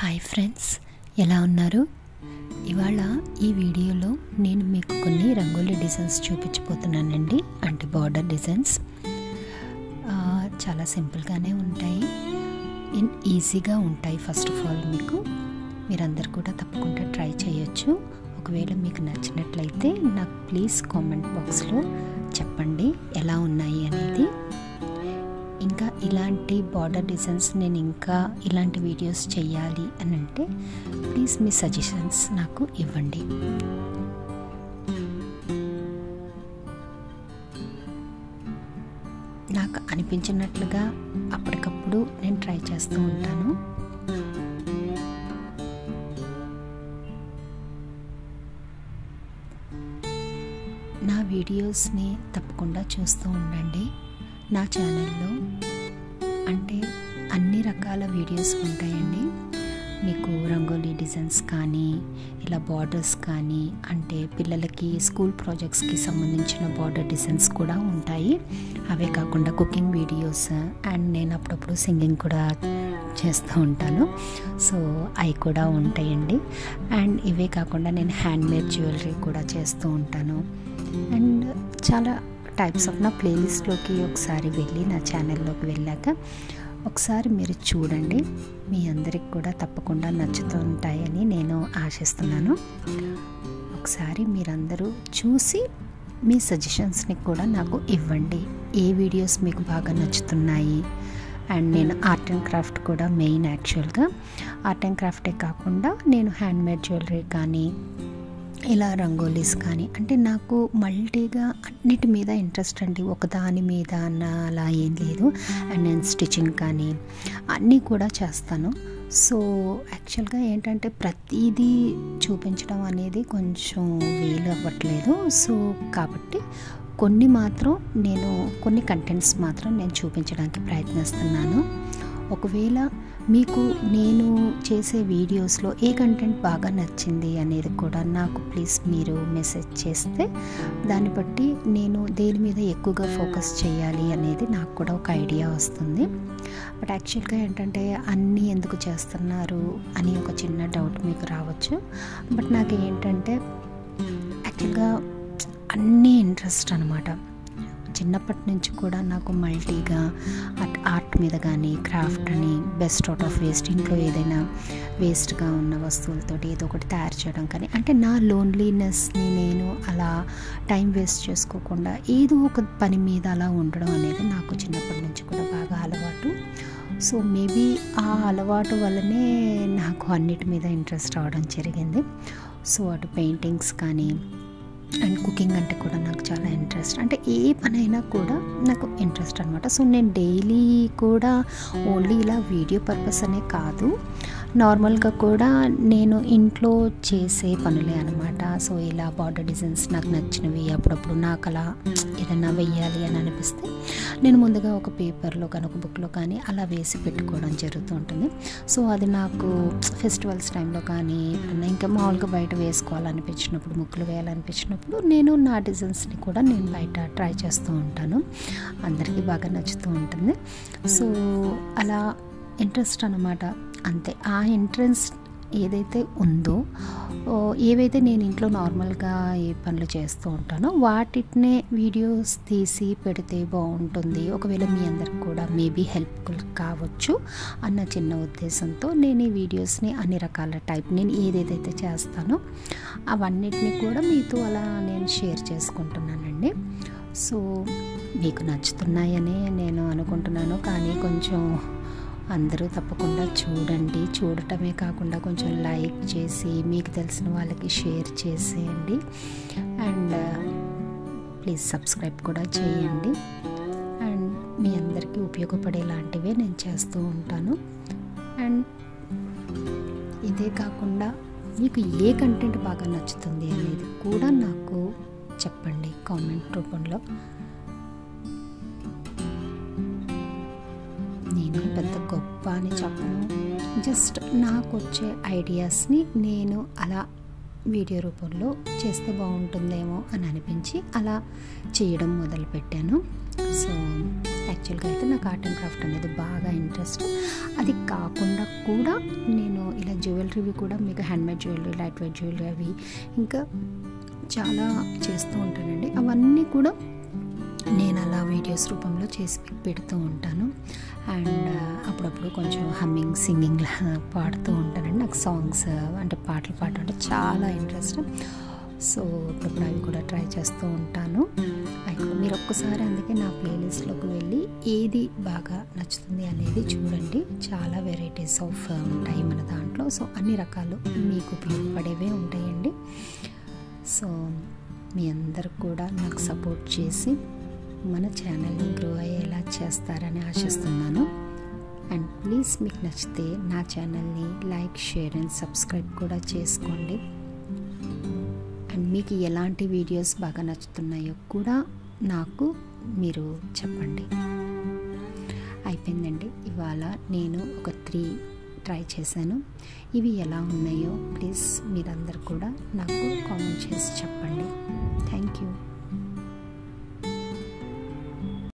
hi friends ఎలా ఉన్నారు ఇవాళ ఈ వీడియోలో నేను మీకు కొన్ని రంగోలీ డిజైన్స్ చూపించబోతున్నానండి అంటే బార్డర్ డిజైన్స్ ఆ, చాలా సింపుల్గానే ఉంటాయి ఇన్ ఈజీగా ఉంటాయి ఫస్ట్ ఆఫ్ ఆల్ మీకు మీరందరు కూడా తప్పకుండా ట్రై చేయొచ్చు ఒకవేళ మీకు నచ్చినట్లయితే నాకు ప్లీజ్ కామెంట్ బాక్స్లో చెప్పండి ఎలా ఉన్నాయి అనేది ఇంకా ఇలాంటి బార్డర్ డిజైన్స్ నేను ఇంకా ఇలాంటి వీడియోస్ చేయాలి అని అంటే ప్లీజ్ మీ సజెషన్స్ నాకు ఇవ్వండి నాకు అనిపించినట్లుగా అప్పటికప్పుడు నేను ట్రై చేస్తూ ఉంటాను నా వీడియోస్ని తప్పకుండా చూస్తూ ఉండండి నా ఛానల్లో అంటే అన్ని రకాల వీడియోస్ ఉంటాయండి మీకు రంగోలీ డిజైన్స్ కానీ ఇలా బార్డర్స్ కానీ అంటే పిల్లలకి స్కూల్ ప్రాజెక్ట్స్కి సంబంధించిన బార్డర్ డిజైన్స్ కూడా ఉంటాయి అవే కాకుండా కుకింగ్ వీడియోస్ అండ్ నేను అప్పుడప్పుడు సింగింగ్ కూడా చేస్తూ ఉంటాను సో అవి కూడా ఉంటాయండి అండ్ ఇవే కాకుండా నేను హ్యాండ్మేడ్ జ్యువెలరీ కూడా చేస్తూ ఉంటాను అండ్ చాలా టైప్స్ ఆఫ్ నా ప్లేలిస్ట్లోకి ఒకసారి వెళ్ళి నా ఛానల్లోకి వెళ్ళాక ఒకసారి మీరు చూడండి మీ అందరికి కూడా తప్పకుండా నచ్చుతూ ఉంటాయని నేను ఆశిస్తున్నాను ఒకసారి మీరందరూ చూసి మీ సజెషన్స్ని కూడా నాకు ఇవ్వండి ఏ వీడియోస్ మీకు బాగా నచ్చుతున్నాయి అండ్ నేను ఆర్ట్ అండ్ క్రాఫ్ట్ కూడా మెయిన్ యాక్చువల్గా ఆర్ట్ అండ్ క్రాఫ్టే కాకుండా నేను హ్యాండ్మేడ్ జ్యువెలరీ కానీ ఇలా రంగోలీస్ కానీ అంటే నాకు మల్టీగా అన్నిటి మీద ఇంట్రెస్ట్ అండి ఒకదాని మీద అన్న అలా ఏం లేదు అండ్ నేను స్టిచ్చింగ్ కానీ అన్నీ కూడా చేస్తాను సో యాక్చువల్గా ఏంటంటే ప్రతిదీ చూపించడం అనేది కొంచెం వీలు అవ్వట్లేదు సో కాబట్టి కొన్ని మాత్రం నేను కొన్ని కంటెంట్స్ మాత్రం నేను చూపించడానికి ప్రయత్నిస్తున్నాను ఒకవేళ మీకు నేను చేసే వీడియోస్లో ఏ కంటెంట్ బాగా నచ్చింది అనేది కూడా నాకు ప్లీజ్ మీరు మెసేజ్ చేస్తే దాన్ని బట్టి నేను దేని మీద ఎక్కువగా ఫోకస్ చేయాలి అనేది నాకు కూడా ఒక ఐడియా వస్తుంది బట్ యాక్చువల్గా ఏంటంటే అన్నీ ఎందుకు చేస్తున్నారు అని ఒక చిన్న డౌట్ మీకు రావచ్చు బట్ నాకు ఏంటంటే యాక్చువల్గా అన్నీ ఇంట్రెస్ట్ అనమాట చిన్నప్పటి నుంచి కూడా నాకు మల్టీగా ఆర్ట్ ఆర్ట్ మీద కానీ క్రాఫ్ట్ అని బెస్ట్ అవుట్ ఆఫ్ వేస్ట్ ఇంట్లో ఏదైనా వేస్ట్గా ఉన్న వస్తువులతోటి ఏదో ఒకటి తయారు చేయడం కానీ అంటే నా లోన్లీనెస్ని నేను అలా టైం వేస్ట్ చేసుకోకుండా ఏదో ఒక పని మీద అలా ఉండడం అనేది నాకు చిన్నప్పటి నుంచి కూడా బాగా అలవాటు సో మేబీ ఆ అలవాటు వల్లనే నాకు అన్నిటి మీద ఇంట్రెస్ట్ రావడం జరిగింది సో అటు పెయింటింగ్స్ కానీ అండ్ కుకింగ్ అంటే కూడా నాకు చాలా ఇంట్రెస్ట్ అంటే ఏ పనైనా కూడా నాకు ఇంట్రెస్ట్ అనమాట సో నేను డైలీ కూడా ఓన్లీ ఇలా వీడియో పర్పస్ అనే కాదు నార్మల్గా కూడా నేను ఇంట్లో చేసే పనులే అనమాట సో ఇలా బార్డర్ డిజైన్స్ నాకు నచ్చినవి అప్పుడప్పుడు నాకు అలా ఏదైనా వెయ్యాలి అని అనిపిస్తే నేను ముందుగా ఒక పేపర్లో కానీ ఒక బుక్లో కానీ అలా వేసి పెట్టుకోవడం జరుగుతూ ఉంటుంది సో అది నాకు ఫెస్టివల్స్ టైంలో కానీ ఎప్పుడన్నా ఇంకా మామూలుగా బయట వేసుకోవాలనిపించినప్పుడు ముక్కులు వేయాలనిపించినప్పుడు నేను నా డిజైన్స్ని కూడా నేను బయట ట్రై చేస్తూ ఉంటాను అందరికీ బాగా నచ్చుతూ ఉంటుంది సో అలా ఇంట్రెస్ట్ అనమాట అంతే ఆ ఇంట్రెస్ట్ ఏదైతే ఉందో ఓ, ఏవైతే నేను ఇంట్లో నార్మల్గా ఏ పనులు చేస్తూ ఉంటానో వాటినే వీడియోస్ తీసి పెడితే బాగుంటుంది ఒకవేళ మీ అందరికి కూడా మేబీ హెల్ప్ఫుల్ కావచ్చు అన్న చిన్న ఉద్దేశంతో నేను ఈ వీడియోస్ని అన్ని రకాల టైప్ నేను ఏదేదైతే చేస్తానో అవన్నిటిని కూడా మీతో అలా నేను షేర్ చేసుకుంటున్నానండి సో మీకు నచ్చుతున్నాయని నేను అనుకుంటున్నాను కానీ కొంచెం అందరూ తప్పకుండా చూడండి చూడటమే కాకుండా కొంచెం లైక్ చేసి మీకు తెలిసిన వాళ్ళకి షేర్ చేసేయండి అండ్ ప్లీజ్ సబ్స్క్రైబ్ కూడా చేయండి అండ్ మీ అందరికీ ఉపయోగపడేలాంటివే నేను చేస్తూ ఉంటాను అండ్ ఇదే కాకుండా మీకు ఏ కంటెంట్ బాగా నచ్చుతుంది అనేది కూడా నాకు చెప్పండి కామెంట్ రూపంలో నేనే పెద్ద గొప్ప అని చెప్పను జస్ట్ నాకు వచ్చే ఐడియాస్ని నేను అలా వీడియో రూపంలో చేస్తే బాగుంటుందేమో అని అనిపించి అలా చేయడం మొదలుపెట్టాను సో యాక్చువల్గా అయితే నాకు ఆర్ట్ అండ్ క్రాఫ్ట్ అనేది బాగా ఇంట్రెస్ట్ అది కాకుండా కూడా నేను ఇలా జ్యువెలరీవి కూడా మీకు handmade jewellery light weight jewellery అవి ఇంకా చాలా చేస్తూ ఉంటానండి అవన్నీ కూడా నేను అలా వీడియోస్ రూపంలో చేసి మీకు పెడుతూ ఉంటాను అండ్ అప్పుడప్పుడు కొంచెం హమ్మింగ్ సింగింగ్ పాడుతూ ఉంటానండి నాకు సాంగ్స్ అంటే పాటలు పాడటం అంటే చాలా ఇంట్రెస్ట్ సో అప్పుడప్పుడు అవి కూడా ట్రై చేస్తూ ఉంటాను అయితే మీరు ఒక్కసారి అందుకే నా ప్లేలిస్ట్లోకి వెళ్ళి ఏది బాగా నచ్చుతుంది అనేది చూడండి చాలా వెరైటీస్ ఆఫ్ ఉంటాయి మన దాంట్లో సో అన్ని రకాలు మీకు ఉపయోగపడేవే ఉంటాయండి సో మీ అందరు కూడా నాకు సపోర్ట్ చేసి మన ఛానల్ని గ్రో అయ్యేలా చేస్తారని ఆశిస్తున్నాను అండ్ ప్లీజ్ మీకు నచ్చితే నా ఛానల్ని లైక్ షేర్ అండ్ సబ్స్క్రైబ్ కూడా చేసుకోండి అండ్ మీకు ఎలాంటి వీడియోస్ బాగా నచ్చుతున్నాయో కూడా నాకు మీరు చెప్పండి అయిపోయిందండి ఇవాళ నేను ఒక త్రీ ట్రై చేశాను ఇవి ఎలా ఉన్నాయో ప్లీజ్ మీరందరూ కూడా నాకు కామెంట్ చేసి చెప్పండి థ్యాంక్ యూ